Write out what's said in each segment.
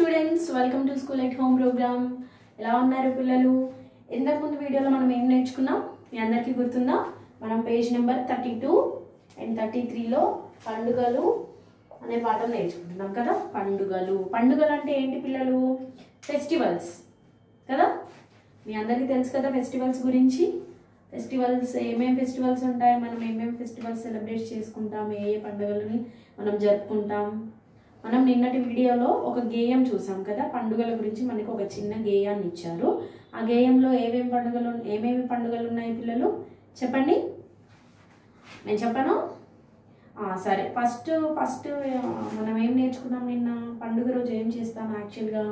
Students welcome to school at home programme ఎలా ఉన్నారు పిల్లలు ఇంతకుముందు వీడియోలో మనం ఏం నేర్చుకున్నాం మీ అందరికీ గుర్తుందా మనం page number thirty two and thirty త్రీలో పండుగలు అనే పాఠం నేర్చుకుంటున్నాం కదా పండుగలు పండుగలు అంటే ఏంటి పిల్లలు ఫెస్టివల్స్ కదా మీ అందరికీ తెలుసు కదా ఫెస్టివల్స్ గురించి ఫెస్టివల్స్ ఏమేమి ఫెస్టివల్స్ ఉంటాయి మనం ఏమేమి ఫెస్టివల్స్ సెలబ్రేట్ చేసుకుంటాం ఏ ఏ పండుగలని మనం జరుపుకుంటాం మనం నిన్నటి వీడియోలో ఒక గేయం చూసాం కదా పండుగల గురించి మనకి ఒక చిన్న గేయాన్ని ఇచ్చారు ఆ గేయంలో ఏమేమి పండుగలు ఏమేమి పండుగలు ఉన్నాయి పిల్లలు చెప్పండి నేను చెప్పను ఆ, సరే ఫస్ట్ ఫస్ట్ మనం ఏం నేర్చుకున్నాం నిన్న పండుగ రోజు ఏం చేస్తాం యాక్చువల్గా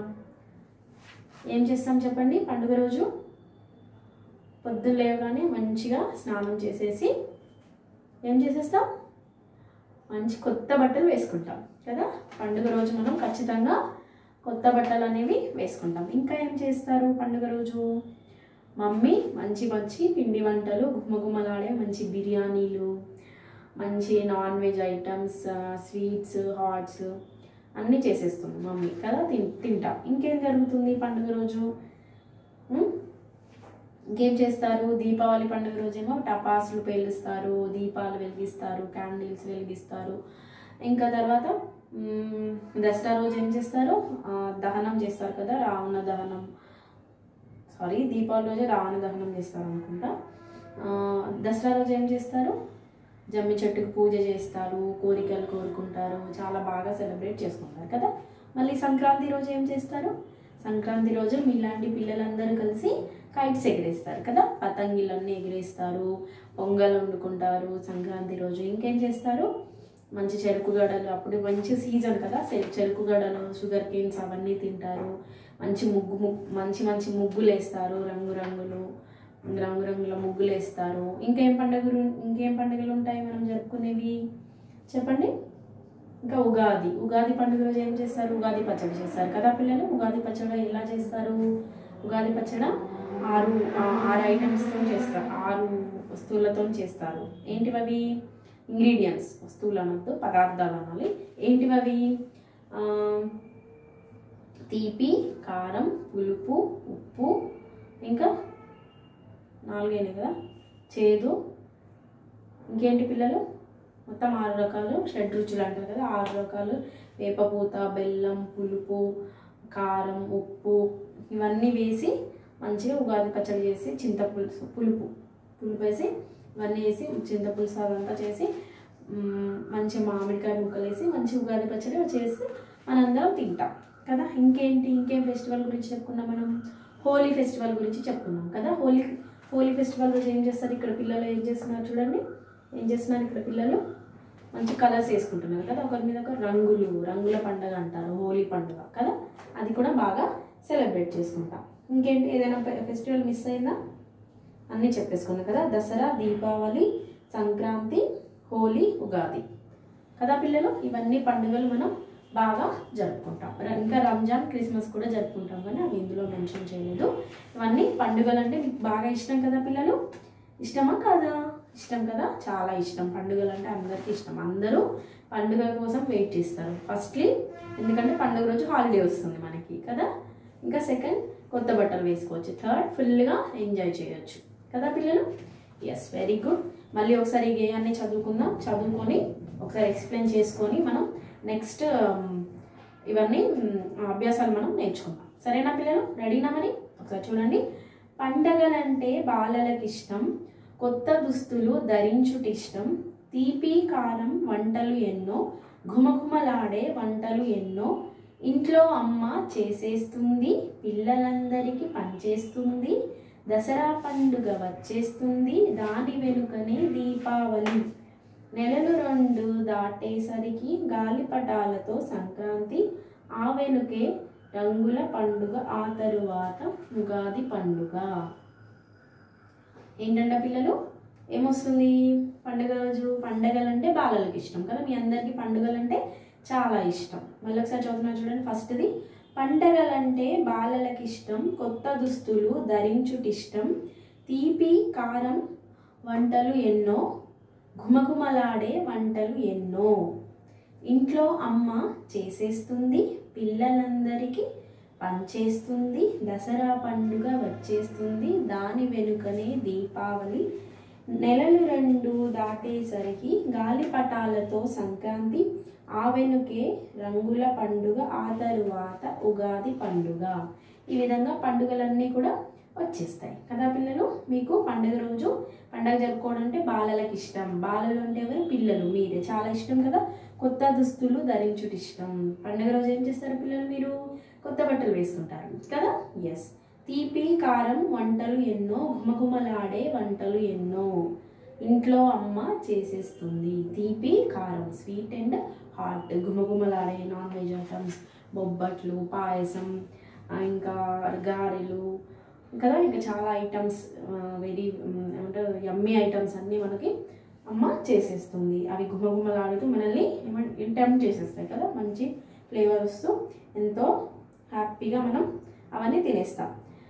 ఏం చేస్తాం చెప్పండి పండుగ రోజు పొద్దున్న లేవగానే మంచిగా స్నానం చేసేసి ఏం చేసేస్తాం మంచి కొత్త బట్టలు వేసుకుంటాం కదా పండుగ రోజు మనం ఖచ్చితంగా కొత్త బట్టలు అనేవి వేసుకుంటాం ఇంకా ఏం చేస్తారు పండుగ రోజు మమ్మీ మంచి మంచి పిండి వంటలు గుమ్మగుమ్మలాడే మంచి బిర్యానీలు మంచి non veg items sweets hots అన్నీ చేసేస్తుంది మమ్మీ కదా తిన్ తింటాం ఇంకేం జరుగుతుంది పండుగ రోజు ఉం? ఇంకేం చేస్తారు దీపావళి పండుగ రోజేమో టపాసులు పేలుస్తారు దీపాలు వెలిగిస్తారు క్యాండిల్స్ వెలిగిస్తారు ఇంకా తర్వాత మ్, దసరా రోజు ఏం చేస్తారు ఆ, దహనం చేస్తారు కదా రావణ దహనం సారీ దీపావళి రోజే రావణ దహనం చేస్తారు అనుకుంటా ఆ, దసరా రోజు ఏం చేస్తారు జమ్మి చెట్టుకు పూజ చేస్తారు కోరికలు కోరుకుంటారు చాలా బాగా సెలబ్రేట్ చేసుకుంటారు కదా మళ్ళీ సంక్రాంతి రోజు ఏం చేస్తారు సంక్రాంతి రోజు మీలాంటి పిల్లలందరూ కలిసి కైట్స్ ఎగిరేస్తారు కదా పతంగిలన్నీ ఎగిరేస్తారు పొంగల్ వండుకుంటారు సంక్రాంతి రోజు ఇంకేం చేస్తారు మంచి చెరుకు గడలు అప్పుడు మంచి సీజన్ కదా చె- చెరుకు గడలు షుగర్ కేన్స్ అవన్నీ తింటారు మంచి ముగ్గు ముగ్గు మంచి మంచి ముగ్గులు వేస్తారు రంగురంగులు రంగురంగుల ముగ్గులు వేస్తారు ఇంకేం పండుగలు ఇంకేం పండుగలు ఉంటాయి మనం జరుపుకునేవి చెప్పండి ఇంకా ఉగాది ఉగాది పండుగ రోజు ఏం చేస్తారు ఉగాది పచ్చడి చేస్తారు కదా పిల్లలు ఉగాది పచ్చడి ఎలా చేస్తారు ఉగాది పచ్చడి ఆరు ఆ, ఆరు ఐటమ్స్తో చేస్తారు ఆరు వస్తువులతో చేస్తారు ఏంటివి అవి ఇంగ్రీడియంట్స్ వస్తువులు అనొద్దు పదార్థాలు అనాలి ఏంటివి అవి ఆ, తీపి కారం పులుపు ఉప్పు ఇంకా నాలుగైనా కదా చేదు ఇంకేంటి పిల్లలు మొత్తం ఆరు రకాలు షడ్ రుచులు అంటారు కదా ఆరు రకాలు వేపపూత బెల్లం పులుపు కారం ఉప్పు ఇవన్నీ వేసి మంచిగా ఉగాది పచ్చడి చేసి చింతపులుసు పులుపు పులుపు వేసి ఇవన్నీ వేసి చింతపులుసు అదంతా చేసి మ్, మంచి మామిడికాయ ముక్కలు వేసి మంచి ఉగాది పచ్చడి చేసి మనందరం తింటాం కదా ఇంకేంటి ఇంకేం ఫెస్టివల్ గురించి చెప్పుకున్నాం మనం హోలీ ఫెస్టివల్ గురించి చెప్పుకున్నాం కదా హోలీ హోలీ ఫెస్టివల్ రోజు ఏం చేస్తారు ఇక్కడ పిల్లలు ఏం చేస్తున్నారు చూడండి ఏం చేస్తున్నారు ఇక్కడ పిల్లలు మంచి కలర్స్ వేసుకుంటున్నారు కదా ఒకరి మీద ఒక రంగులు రంగుల పండుగ అంటారు హోలీ పండుగ కదా అది కూడా బాగా సెలబ్రేట్ చేసుకుంటాం ఇంకేంటి ఏదైనా ఫెస్టివల్ మిస్ అయిందా అన్నీ చెప్పేసుకున్నాం కదా దసరా దీపావళి సంక్రాంతి హోలీ ఉగాది కదా పిల్లలు ఇవన్నీ పండుగలు మనం బాగా జరుపుకుంటాం ర- ఇంకా రంజాన్ క్రిస్మస్ కూడా జరుపుకుంటాం కానీ అవి ఇందులో మెన్షన్ చేయలేదు ఇవన్నీ పండుగలు అంటే మీకు బాగా ఇష్టం కదా పిల్లలు ఇష్టమా కాదా ఇష్టం కదా చాలా ఇష్టం పండుగలు అంటే అందరికీ ఇష్టం అందరూ పండుగ కోసం వెయిట్ చేస్తారు ఫస్ట్లీ ఎందుకంటే పండుగ రోజు హాలిడే వస్తుంది మనకి కదా ఇంకా సెకండ్ కొత్త బట్టలు వేసుకోవచ్చు థర్డ్ ఫుల్గా ఎంజాయ్ చేయొచ్చు కదా పిల్లలు ఎస్ వెరీ గుడ్ మళ్ళీ ఒకసారి ఈ గేయాన్ని చదువుకుందాం చదువుకొని ఒకసారి ఎక్స్ప్లెయిన్ చేసుకొని మనం నెక్స్ట్ ఇవన్నీ మ్, అభ్యాసాలు మనం నేర్చుకుందాం సరేనా పిల్లలు రెడీనా మరి ఒకసారి చూడండి పండగలంటే బాలలకు ఇష్టం కొత్త దుస్తులు ధరించుటిష్టం తీపి కారం వంటలు ఎన్నో ఘుమఘుమలాడే వంటలు ఎన్నో ఇంట్లో అమ్మ చేసేస్తుంది పిల్లలందరికీ పంచేస్తుంది దసరా పండుగ వచ్చేస్తుంది దాని వెనుకనే దీపావళి నెలలు రెండు దాటేసరికి గాలిపటాలతో సంక్రాంతి ఆ వెనుకే రంగుల పండుగ ఆ తరువాత ఉగాది పండుగ ఏంటంటే పిల్లలు ఏమొస్తుంది పండుగ రోజు పండుగలంటే బాలలకు ఇష్టం కదా మీ అందరికీ పండుగలంటే చాలా ఇష్టం మళ్ళీ ఒకసారి చదువుతున్నా చూడండి ఫస్ట్ది పండగలంటే బాలలకు ఇష్టం కొత్త దుస్తులు ధరించుటిష్టం తీపి కారం వంటలు ఎన్నో ఘుమఘుమలాడే వంటలు ఎన్నో ఇంట్లో అమ్మ చేసేస్తుంది పిల్లలందరికీ పంచేస్తుంది దసరా పండుగ వచ్చేస్తుంది దాని వెనుకనే దీపావళి నెలలు రెండు దాటేసరికి గాలిపటాలతో సంక్రాంతి ఆ వెనుకే రంగుల పండుగ ఆ తరువాత ఉగాది పండుగ ఈ విధంగా పండుగలన్నీ కూడా వచ్చేస్తాయి కదా పిల్లలు మీకు పండుగ రోజు పండుగ జరుపుకోవడం అంటే బాలలకు ఇష్టం బాలలు అంటే ఎవరు పిల్లలు మీరే చాలా ఇష్టం కదా కొత్త దుస్తులు ధరించుట ఇష్టం పండుగ రోజు ఏం చేస్తారు పిల్లలు మీరు కొత్త బట్టలు వేసుకుంటారు కదా ఎస్ తీపి కారం వంటలు ఎన్నో గుమగుమలాడే వంటలు ఎన్నో ఇంట్లో అమ్మ చేసేస్తుంది తీపి కారం స్వీట్ అండ్ హాట్ గుమగుమలాడే నాన్ వెజ్ ఐటమ్స్ బొబ్బట్లు పాయసం ఆ, ఇంకా గారెలు కదా ఇంకా చాలా ఐటమ్స్ వెరీ ఏమంటారు యమ్మీ ఐటమ్స్ అన్నీ మనకి అమ్మ చేసేస్తుంది అవి గుమగుమలాడుతూ మనల్ని ఏమంటే టెంప్ట్ చేసేస్తాయి కదా మంచి ఫ్లేవర్ వస్తూ ఎంతో హ్యాపీగా మనం అవన్నీ తినేస్తాం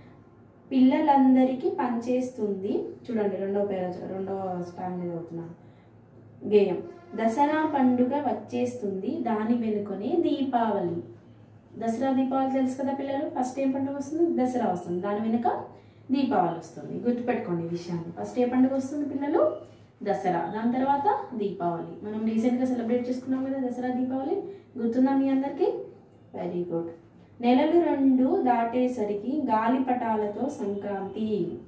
పిల్లలందరికీ పనిచేస్తుంది చూడండి రెండవ పేరు రెండవ స్టాండ్ చదువుతున్నాను గేయం దసరా పండుగ వచ్చేస్తుంది దాని వెనుకనే దీపావళి దసరా దీపావళి తెలుసు కదా పిల్లలు ఫస్ట్ ఏ పండుగ వస్తుంది దసరా వస్తుంది దాని వెనుక దీపావళి వస్తుంది గుర్తుపెట్టుకోండి ఈ విషయాన్ని ఫస్ట్ ఏ పండుగ వస్తుంది పిల్లలు దసరా దాని తర్వాత దీపావళి మనం రీసెంట్గా సెలబ్రేట్ చేసుకున్నాం కదా దసరా దీపావళి గుర్తుందా మీ అందరికీ వెరీ గుడ్ నెలలు రెండు దాటేసరికి గాలిపటాలతో సంక్రాంతి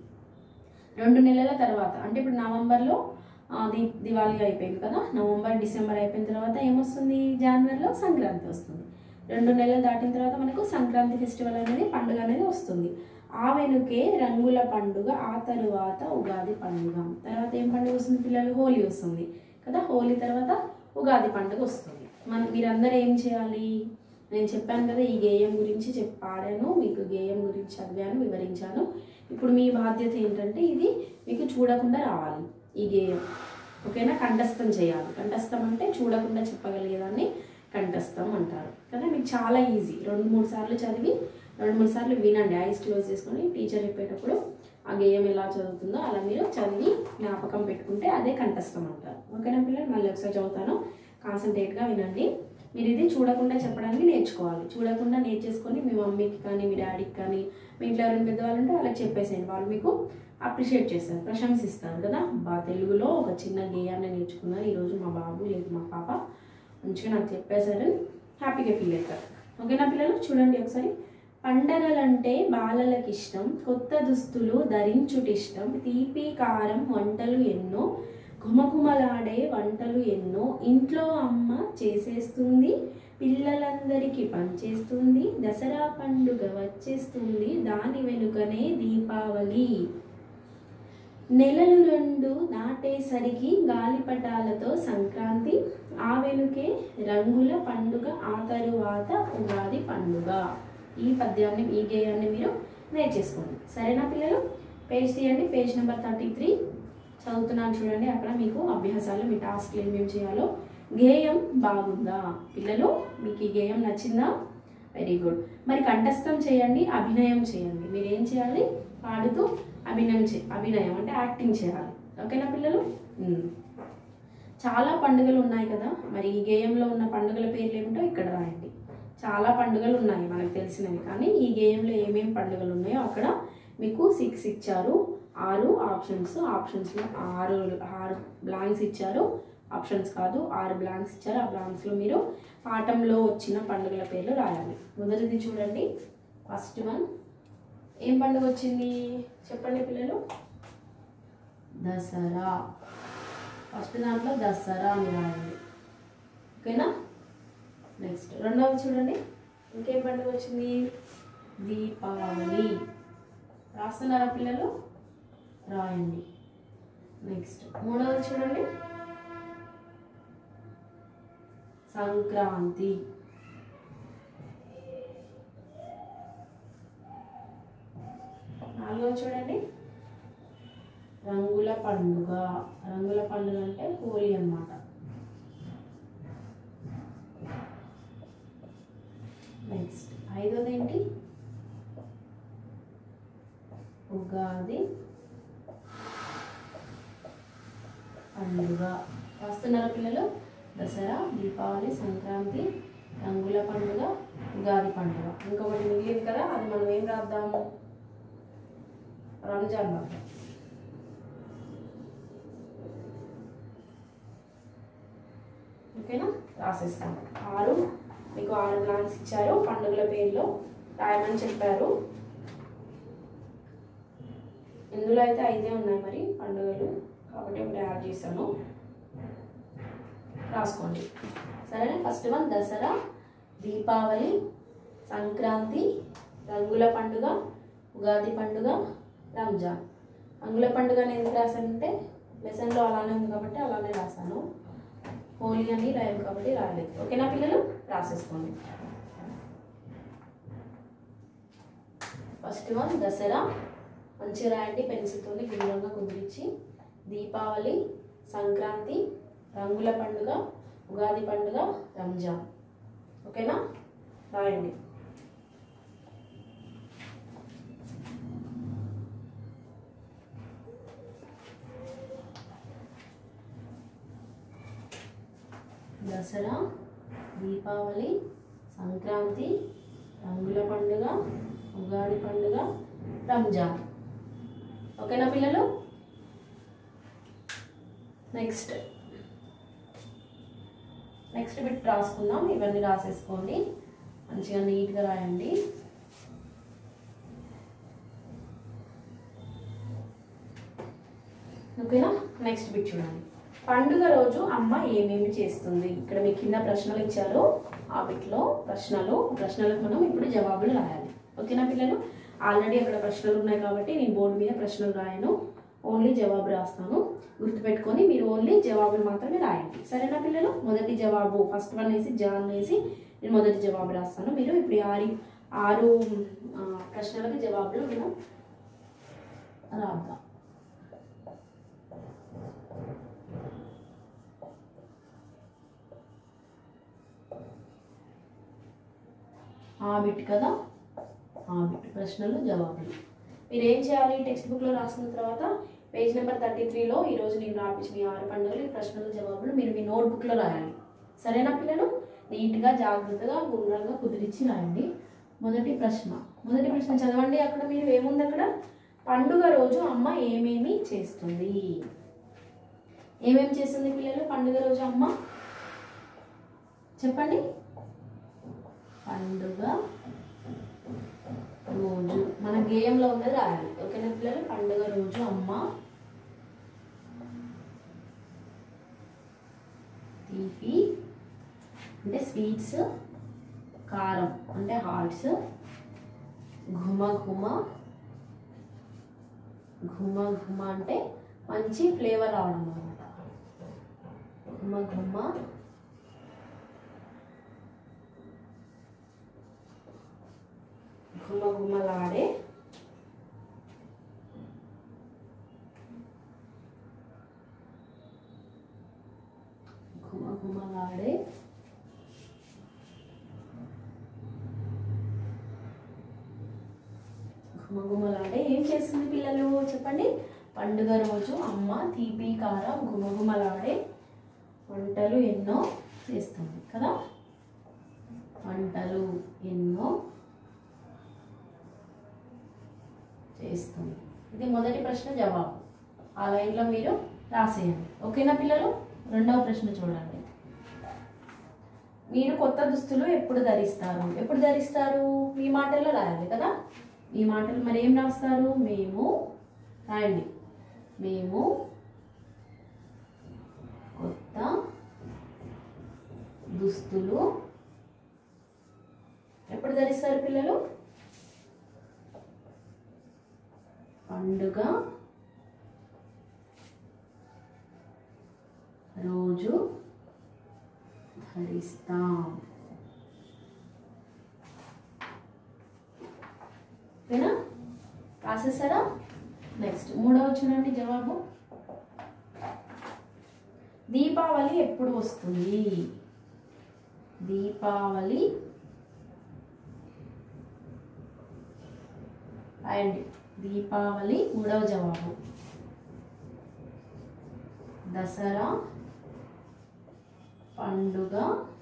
రెండు నెలల తర్వాత అంటే ఇప్పుడు నవంబర్లో ఆ, దీ దివాళీ అయిపోయింది కదా నవంబర్ డిసెంబర్ అయిపోయిన తర్వాత ఏమొస్తుంది జనవరిలో సంక్రాంతి వస్తుంది రెండు నెలలు దాటిన తర్వాత మనకు సంక్రాంతి ఫెస్టివల్ అనేది పండుగ అనేది వస్తుంది ఆ వెనుకే రంగుల పండుగ ఆ తరువాత ఉగాది పండుగ తర్వాత ఏం పండుగ వస్తుంది పిల్లలు హోలీ వస్తుంది కదా హోలీ తర్వాత ఉగాది పండుగ వస్తుంది మన మీరందరూ ఏం చేయాలి నేను చెప్పాను కదా ఈ గేయం గురించి చెప్ పాడాను మీకు గేయం గురించి చదివాను వివరించాను ఇప్పుడు మీ బాధ్యత ఏంటంటే ఇది మీకు చూడకుండా రావాలి ఈ గేయం ఓకేనా కంఠస్థం చేయాలి కంఠస్థం అంటే చూడకుండా చెప్పగలిగేదాన్ని కంఠస్థం అంటారు కదా మీకు చాలా ఈజీ రెండు మూడు సార్లు చదివి రెండు మూడు సార్లు వినండి ఐస్ క్లోజ్ చేసుకొని టీచర్ చెప్పేటప్పుడు ఆ గేయం ఎలా చదువుతుందో అలా మీరు చదివి జ్ఞాపకం పెట్టుకుంటే అదే కంఠస్థం అంటారు ఓకేనా పిల్లలు మళ్ళీ ఒకసారి చదువుతాను కాన్సన్ట్రేట్గా వినండి మీరు ఇది చూడకుండా చెప్పడానికి నేర్చుకోవాలి చూడకుండా నేర్చేసుకొని మీ మమ్మీకి కానీ మీ డాడీకి కానీ మీ ఇంట్లో ఎవరైనా పెద్దవాళ్ళు ఉంటే వాళ్ళకి చెప్పేసేయండి వాళ్ళు మీకు అప్రిషియేట్ చేస్తారు ప్రశంసిస్తారు కదా బా తెలుగులో ఒక చిన్న గేయాన్ని నేర్చుకున్నారు ఈరోజు మా బాబు లేదు మా పాప మంచిగా నాకు చెప్పేశారు హ్యాపీగా ఫీల్ అవుతారు ఓకేనా పిల్లలు చూడండి ఒకసారి పండగలంటే బాలలకు ఇష్టం కొత్త దుస్తులు ధరించుటిష్టం తీపి కారం వంటలు ఎన్నో ఘుమఘుమలాడే వంటలు ఎన్నో ఇంట్లో అమ్మ చేసేస్తుంది పిల్లలందరికీ పంచేస్తుంది దసరా పండుగ వచ్చేస్తుంది దాని వెనుకనే దీపావళి నెలలు రెండు దాటేసరికి గాలిపటాలతో సంక్రాంతి ఆ వెనుకే రంగుల పండుగ ఆ తరువాత ఉగాది పండుగ ఈ పద్యాన్ని ఈ గేయాన్ని మీరు నేర్చేసుకోండి సరేనా పిల్లలు పేజ్ తీయండి పేజ్ నెంబర్ థర్టీ త్రీ చదువుతున్నాను చూడండి అక్కడ మీకు అభ్యాసాలు మీ టాస్క్లు ఏమేమి చేయాలో గేయం బాగుందా పిల్లలు మీకు ఈ గేయం నచ్చిందా వెరీ గుడ్ మరి కంఠస్థం చేయండి అభినయం చేయండి మీరు ఏం చేయాలి పాడుతూ అభినయం చే అభినయం అంటే యాక్టింగ్ చేయాలి ఓకేనా పిల్లలు మ్మ్. చాలా పండుగలు ఉన్నాయి కదా మరి ఈ గేయంలో ఉన్న పండుగల పేర్లు ఏమిటో ఇక్కడ రాయండి చాలా పండుగలు ఉన్నాయి మనకు తెలిసినవి కానీ ఈ గేయంలో ఏమేమి పండుగలు ఉన్నాయో అక్కడ మీకు సిక్స్ ఇచ్చారు ఆరు ఆప్షన్స్ ఆప్షన్స్లో ఆరు ఆరు బ్లాంక్స్ ఇచ్చారు ఆప్షన్స్ కాదు ఆరు బ్లాంక్స్ ఇచ్చారు ఆ బ్లాంక్స్లో మీరు పాఠంలో వచ్చిన పండుగల పేర్లు రాయాలి మొదటిది చూడండి ఫస్ట్ వన్ ఏం పండుగ వచ్చింది చెప్పండి పిల్లలు దసరా ఫస్ట్ దాంట్లో దసరా అని రాయండి ఓకేనా నెక్స్ట్ రెండవది చూడండి ఇంకేం పండుగ వచ్చింది దీపావళి రాస్తున్నారా పిల్లలు రాయండి నెక్స్ట్ మూడవది చూడండి సంక్రాంతి నాలుగవది చూడండి రంగుల పండుగ రంగుల పండుగ అంటే హోలీ అన్నమాట నెక్స్ట్ ఐదోది ఏంటి ఉగాది పండుగ రాస్తున్నారా పిల్లలు దసరా దీపావళి సంక్రాంతి రంగుల పండుగ ఉగాది పండుగ ఇంకొకటి మిగిలింది కదా అది మనం ఏం రాద్దాము రంజాన్ రాద్దాం ఓకేనా రాసేస్తాను ఆరు మీకు ఆరు బ్లాంక్స్ ఇచ్చారు పండుగల పేర్లో రాయమని చెప్పారు ఇందులో అయితే ఐదే ఉన్నాయి మరి పండుగలు కాబట్టి ఒకటి యాడ్ చేశాను రాసుకోండి సరేనా ఫస్ట్ వన్ దసరా దీపావళి సంక్రాంతి రంగుల పండుగ ఉగాది పండుగ రంజాన్ రంగుల పండుగ నేను ఎందుకు రాశానంటే లెసన్లో అలానే ఉంది కాబట్టి అలానే రాశాను హోలీ అని రాయం కాబట్టి రాయలేదు ఓకేనా పిల్లలు రాసేసుకోండి ఫస్ట్ వన్ దసరా మంచిగా రాయండి పెన్సిల్తో గుండ్రంగా కుదిరించి దీపావళి సంక్రాంతి రంగుల పండుగ ఉగాది పండుగ రంజాన్ ఓకేనా రాయండి దసరా దీపావళి సంక్రాంతి రంగుల పండుగ ఉగాది పండుగ రంజాన్ ఓకేనా పిల్లలు నెక్స్ట్ నెక్స్ట్ బిట్ రాసుకుందాం ఇవన్నీ రాసేసుకోండి మంచిగా నీట్గా రాయండి ఓకేనా నెక్స్ట్ బిట్ చూడండి పండుగ రోజు అమ్మ ఏమేమి చేస్తుంది ఇక్కడ మీ కింద ప్రశ్నలు ఇచ్చారు ఆ బిట్లో ప్రశ్నలు ప్రశ్నలకు మనం ఇప్పుడు జవాబులు రాయాలి ఓకేనా పిల్లలు ఆల్రెడీ అక్కడ ప్రశ్నలు ఉన్నాయి కాబట్టి నేను బోర్డు మీద ప్రశ్నలు రాయను ఓన్లీ జవాబు రాస్తాను గుర్తుపెట్టుకొని మీరు ఓన్లీ జవాబులు మాత్రమే రాయండి సరేనా పిల్లలు మొదటి జవాబు ఫస్ట్ వన్ వేసి జాన్ వేసి నేను మొదటి జవాబు రాస్తాను మీరు ఇప్పుడు ఈ ఆరు ఆరు ఆ, ప్రశ్నలకి జవాబులు మనం రాద్దాం ఆ బిట్ కదా ఆ బిట్ ప్రశ్నలు జవాబులు మీరు ఏం చేయాలి టెక్స్ట్ బుక్లో రాసిన తర్వాత పేజ్ నెంబర్ థర్టీ త్రీలో ఈరోజు నేను రాపించిన ఈ ఆరు పండుగలు ఈ ప్రశ్నలు జవాబులు మీరు మీ నోట్బుక్లో రాయాలి సరేనా పిల్లలు నీట్గా జాగ్రత్తగా గుండ్రంగా కుదిరించి రాయండి మొదటి ప్రశ్న మొదటి ప్రశ్న చదవండి అక్కడ మీరు ఏముంది అక్కడ పండుగ రోజు అమ్మ ఏమేమి చేస్తుంది ఏమేమి చేస్తుంది పిల్లలు పండుగ రోజు అమ్మ చెప్పండి పండుగ రోజు మన గేయంలో ఉన్నది రాయాలి ఓకేనా పిల్లలు పండుగ రోజు అమ్మ తీపి అంటే స్వీట్స్ కారం అంటే హాట్స్ ఘుమ ఘుమ ఘుమ ఘుమ అంటే మంచి ఫ్లేవర్ రావడం అనమాట ఘుమ ఘుమ ఘుమఘుమలాడే ఘుమఘుమలాడే ఘుమఘుమలాడే ఏం చేస్తుంది పిల్లలు చెప్పండి పండుగ రోజు అమ్మ తీపి కారం ఘుమఘుమలాడే వంటలు ఎన్నో చేస్తుంది కదా వంటలు ఎన్నో చేస్తుంది ఇది మొదటి ప్రశ్న జవాబు ఆ లైన్లో మీరు రాసేయండి ఓకేనా పిల్లలు రెండవ ప్రశ్న చూడండి మీరు కొత్త దుస్తులు ఎప్పుడు ధరిస్తారు ఎప్పుడు ధరిస్తారు మీ మాటల్లో రాయాలి కదా మీ మాటలు మరి ఏం రాస్తారు మేము రాయండి మేము కొత్త దుస్తులు ఎప్పుడు ధరిస్తారు పిల్లలు పండుగ రోజు ధరిస్తాం ఓకేనా రాసేసారా నెక్స్ట్ మూడవ చూడండి జవాబు దీపావళి ఎప్పుడు వస్తుంది దీపావళి అండ్ దీపావళి మూడవ జవాబు దసరా పండుగ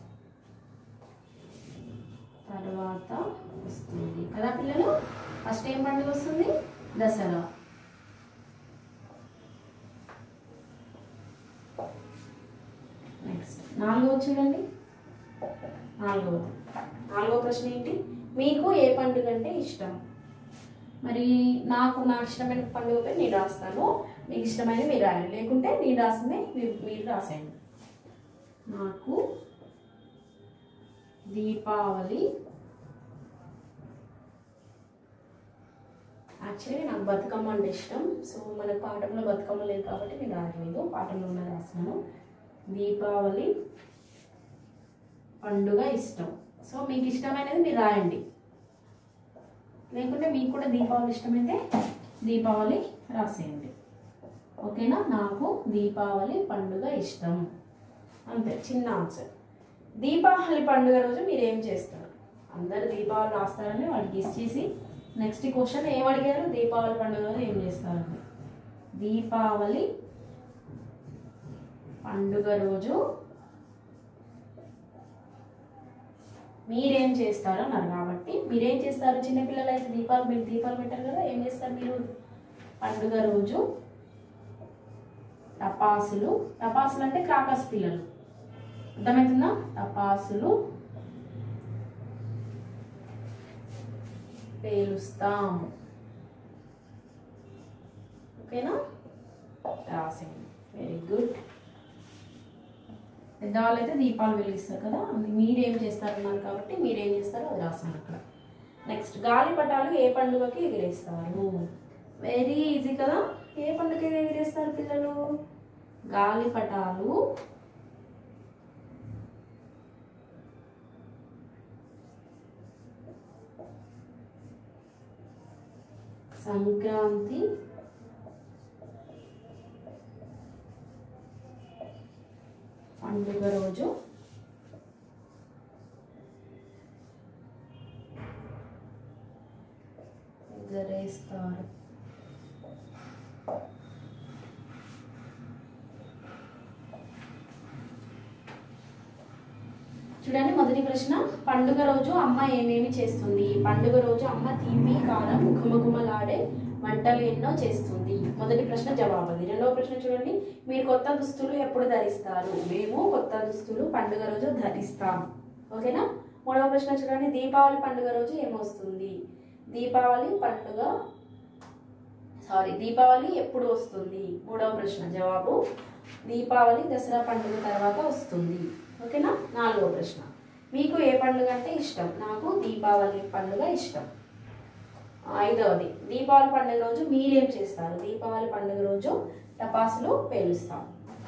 తర్వాత వస్తుంది కదా పిల్లలు ఫస్ట్ ఏం పండుగ వస్తుంది దసరా నెక్స్ట్ నాలుగో చూడండి నాలుగవది నాలుగో ప్రశ్న ఏంటి మీకు ఏ పండుగ అంటే ఇష్టం మరి నాకు నాకు ఇష్టమైన పండుగ పేరు నేను రాస్తాను మీకు ఇష్టమైనది మీరు రాయండి లేకుంటే నేను రాసిందే మీరు మీరు రాసేయండి నాకు దీపావళి యాక్చువల్లీ నాకు బతుకమ్మ అంటే ఇష్టం సో మన పాఠంలో బతుకమ్మ లేదు కాబట్టి నేను రాయలేదు పాఠంలో ఉన్న రాస్తున్నాను దీపావళి పండుగ ఇష్టం సో మీకు ఇష్టమైనది మీరు రాయండి లేకుంటే మీకు కూడా దీపావళి ఇష్టమైతే దీపావళి రాసేయండి ఓకేనా నాకు దీపావళి పండుగ ఇష్టం అంతే చిన్న ఆన్సర్ దీపావళి పండుగ రోజు మీరు ఏం చేస్తారు అందరు దీపావళి రాస్తారని వాళ్ళకి ఇచ్చేసి నెక్స్ట్ క్వశ్చన్ ఏం అడిగారు దీపావళి పండుగ రోజు ఏం చేస్తారని దీపావళి పండుగ రోజు మీరేం చేస్తారు అన్నారు కాబట్టి మీరేం చేస్తారు చిన్నపిల్లలు అయితే దీపాలు మీరు దీపాలు పెట్టారు కదా ఏం చేస్తారు మీరు పండుగ రోజు టపాసులు టపాసులు అంటే క్రాకర్స్ పిల్లలు అర్థమవుతుందా టపాసులు పేలుస్తాం ఓకేనా రాసింది వెరీ గుడ్ పెద్దవాళ్ళు అయితే దీపాలు వెలిగిస్తారు కదా అది మీరేం చేస్తారన్నారు కాబట్టి మీరేం చేస్తారో అది రాసాను అక్కడ నెక్స్ట్ గాలిపటాలు ఏ పండుగకి ఎగిరేస్తారు వెరీ ఈజీ కదా ఏ పండుగకి ఎగిరేస్తారు పిల్లలు గాలిపటాలు సంక్రాంతి పండుగ రోజు ఎగరేస్తారు చూడండి మొదటి ప్రశ్న పండుగ రోజు అమ్మ ఏమేమి చేస్తుంది పండుగ రోజు అమ్మ తీపి కారం ఘుమఘుమలాడే వంటలు ఎన్నో చేస్తుంది మొదటి ప్రశ్న జవాబు అది రెండవ ప్రశ్న చూడండి మీరు కొత్త దుస్తులు ఎప్పుడు ధరిస్తారు మేము కొత్త దుస్తులు పండుగ రోజు ధరిస్తాం ఓకేనా మూడవ ప్రశ్న చూడండి దీపావళి పండుగ రోజు ఏమొస్తుంది దీపావళి పండుగ సారీ దీపావళి ఎప్పుడు వస్తుంది మూడవ ప్రశ్న జవాబు దీపావళి దసరా పండుగ తర్వాత వస్తుంది ఓకేనా నాలుగవ ప్రశ్న మీకు ఏ పండుగ అంటే ఇష్టం నాకు దీపావళి పండుగ ఇష్టం ఐదవది దీపావళి పండుగ రోజు మీరేం చేస్తారు దీపావళి పండుగ రోజు టపాసులు పేలుస్తాం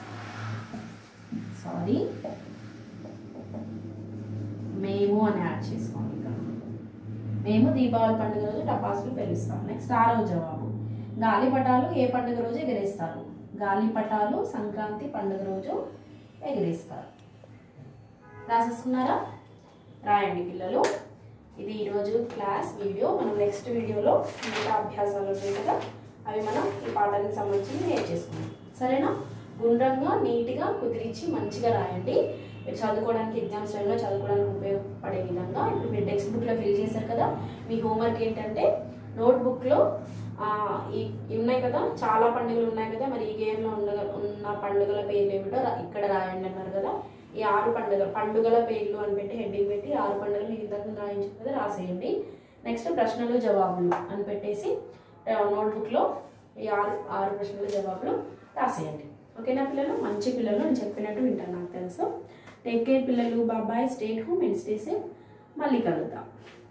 సారీ మేము అని యాడ్ చేసుకోండి ఇక్కడ మేము దీపావళి పండుగ రోజు టపాసులు పేలుస్తాం నెక్స్ట్ ఆరవ జవాబు గాలిపటాలు ఏ పండుగ రోజు ఎగరేస్తారు గాలిపటాలు సంక్రాంతి పండుగ రోజు ఎగరేస్తారు రాసేసుకున్నారా రాయండి పిల్లలు ఇది ఈరోజు క్లాస్ వీడియో మనం నెక్స్ట్ వీడియోలో మిగతా అభ్యాసాలు ఉంటాయి కదా అవి మనం ఈ పాఠానికి సంబంధించి నేర్చేసుకున్నాం సరేనా గుండ్రంగా నీట్గా కుదిరించి మంచిగా రాయండి మీరు చదువుకోవడానికి ఎగ్జామ్స్ టైంలో చదువుకోవడానికి ఉపయోగపడే విధంగా ఇప్పుడు మీరు టెక్స్ట్ బుక్లో ఫిల్ చేశారు కదా మీ హోంవర్క్ ఏంటంటే నోట్బుక్లో ఈ ఇవి ఉన్నాయి కదా చాలా పండుగలు ఉన్నాయి కదా మరి ఈ గేమ్లో ఉన్న ఉన్న పండుగల పేర్లు ఏమిటో రా- ఇక్కడ రాయండి అన్నారు కదా ఈ ఆరు పండుగ పండుగల పేర్లు అని పెట్టి హెడ్డింగ్ పెట్టి ఆరు పండుగలు మీకు ఇంతకు రాయించారు కదా రాసేయండి నెక్స్ట్ ప్రశ్నలు జవాబులు అని పెట్టేసి నోట్బుక్లో ఈ ఆరు ఆరు ప్రశ్నల జవాబులు రాసేయండి ఓకేనా పిల్లలు మంచి పిల్లలు నేను చెప్పినట్టు వింటాను నాకు తెలుసు టేక్ కేర్ పిల్లలు బాబాయ్ stay at home and stay safe మళ్ళీ కలుద్దాం